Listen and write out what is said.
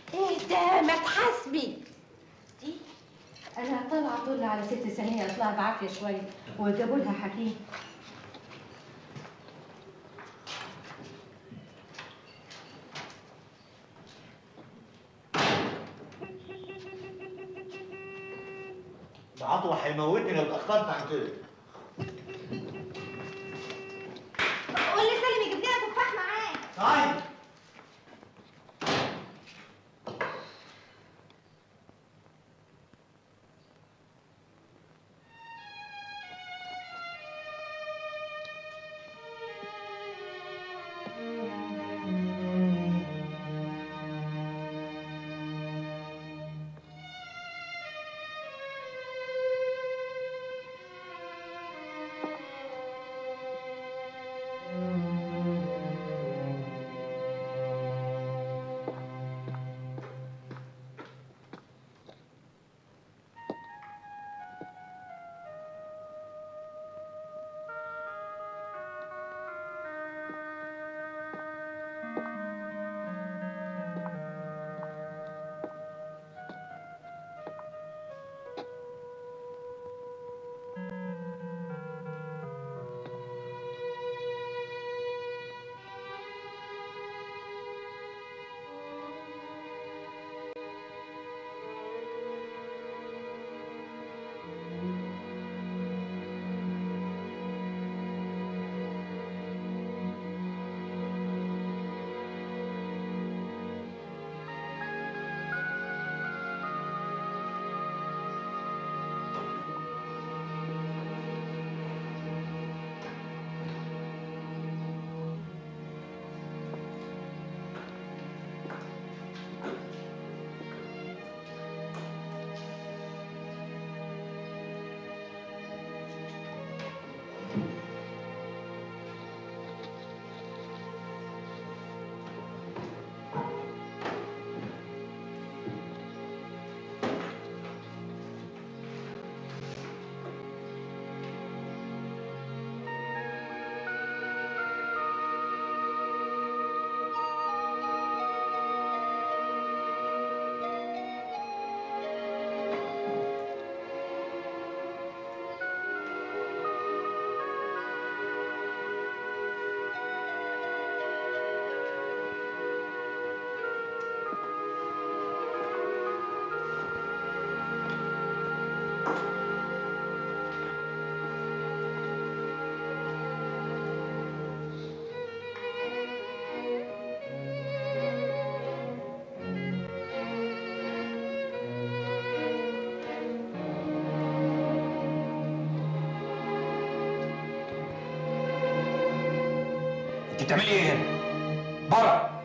ايه ده ما تحاسبي دي انا طالعه طول على ست ثانيه اطلع بعافيه شويه وجابوا لها حكيم ده عطوة هيموتني لو اتأخرت عن كده قول لي سالم يجيب لنا تفاح معاه طيب انت بتعملي ايه هنا؟ بره